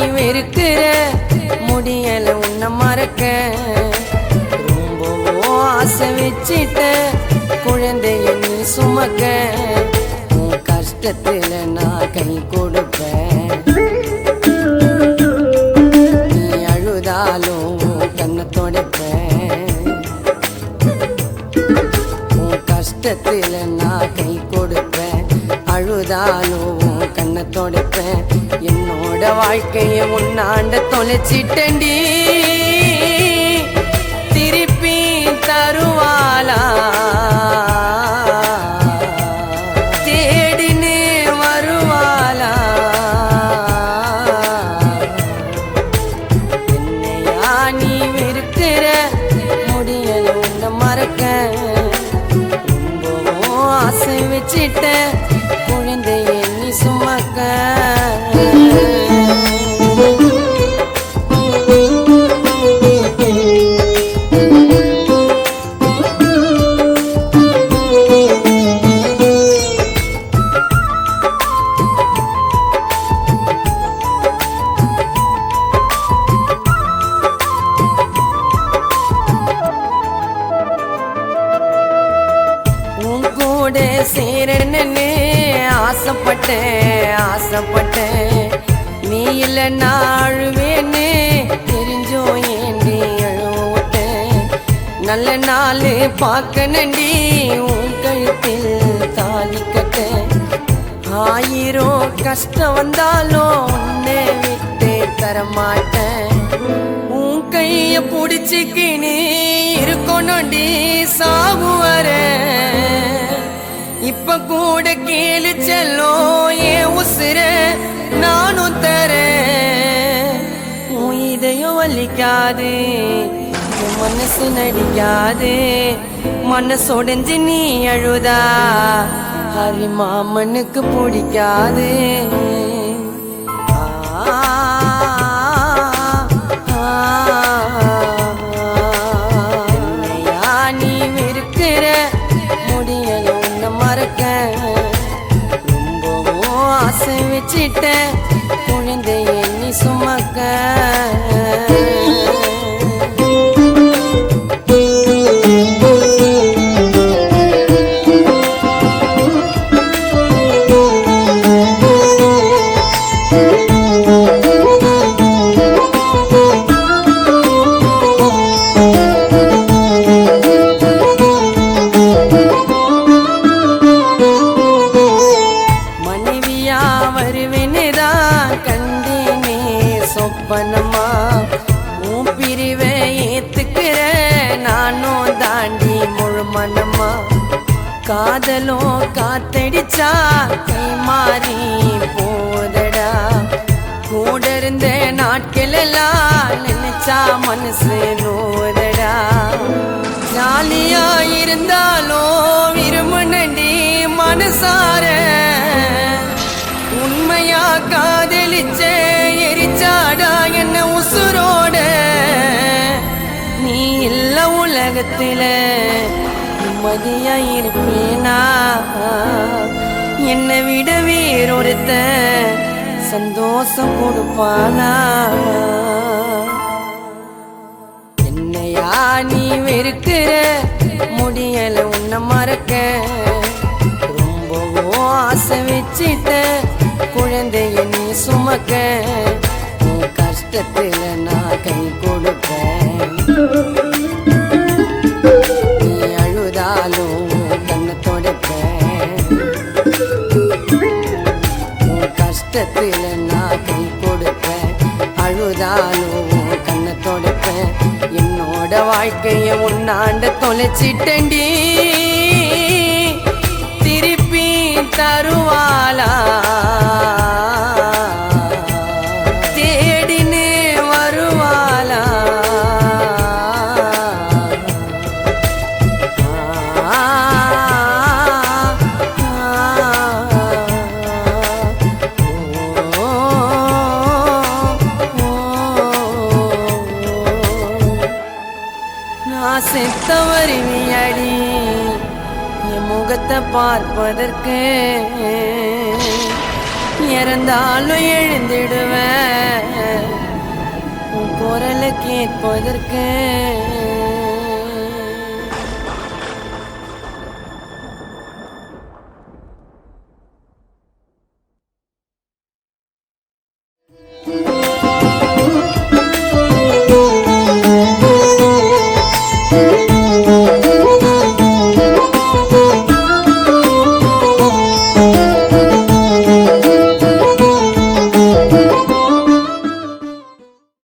வெறுக்கிற முடியல உன்னை மறக்க ரொம்பவும் ஆசை வச்சிட்ட குழந்தைய நீ சுமக்க உன் கஷ்டத்துல நான் கை கொடுப்பேன் நீ அழுதாலும் உன் கண்ணை தொடைப்பேன் உன் கஷ்டத்துல நான் கை கொடுப்பேன் அழுதாலும் உன் கண்ணை தொடைப்பேன் என்னோட வாழ்க்கைய உன்னாண்ட தொலைச்சிட்டண்டி திருப்பி தருவாளா தேடினே வருவாளா என்னையா நீ வெறுக்கிற முடியல உன்னை மறக்க ரொம்பவும் ஆசை வச்சிட்ட குழந்தைய நீ சுமக்க உன் கூட சேரணுன்னு ஆசைப்பட்டேன் ஆசைப்பட்டேன் நீ இல்லை அழுவேன்னு தெரிஞ்சோ ஏண்டி அழுவிட்டேன் நல்ல நாள் பார்க்கணுண்டி உன் கழுத்தில் தாலி கட்ட ஆயிரம் கஷ்டம் வந்தாலும் உன்னை விட்டு தரமாட்டேன் உன் கைய புடிச்சுக்கினு இருக்கணும்டி சாகு வர இப்ப கூட கேளு செல்லும் என் உசுர நானும் தரேன் உன் இதயம் வலிக்காது உன் மனசு நடிக்காது மனசொடைஞ்சு நீ அழுதா ஹரி மாமனுக்கு பிடிக்காது என்னையா நீ வெறுக்கிற முடியல உன்னை மறக்க ரொம்பவும் ஆசை வச்சிட்ட குழந்தைய நீ சுமக்க மனைவியா வருவேனுதான் கண்டேனே சொப்பனமா உன் பிரிவை ஏத்துக்கிற நானும் தாண்டி முழு மனமா காதலும் காத்தடிச்சா கை மாறி போதடா கூட இருந்த நாட்கள் எல்லாம் நினைச்சா மனசு நோதடா ஜாலியா இருந்தாலும் விரும்புனண்டி மனசார உண்மையா காதலிச்ச எரிச்சாடா என்ன உசுரோட நீ இல்ல உலகத்துல நிம்மதியா இருப்பேனா என்னை விட வேறொருத்த சந்தோஷம் கொடுப்பானா என்னையா நீ வெறுக்கிற முடியல உன்னை மறக்க ரொம்பவும் ஆசை வச்சிட்ட குழந்தைய நீ சுமக்க உன் கஷ்டத்துல நான் கை கொடுப்பேன் நீ அழுதாலும் உன் கண்ணை தொடைப்பேன் உன் கஷ்டத்துல நான் கை கொடுப்பேன் அழுதாலும் உன் கண்ணை தொடைப்பேன் என்னோட வாழ்க்கைய உன்னாண்ட தொலைச்சிட்டண்டி திருப்பி தருவாளா தேடினே வருவாளா நான் செத்த வருவியடி என் முகத்தை பார்ப்பதற்கு இறந்தாலும் எழுந்திடுவேன் கேட்பதற்கு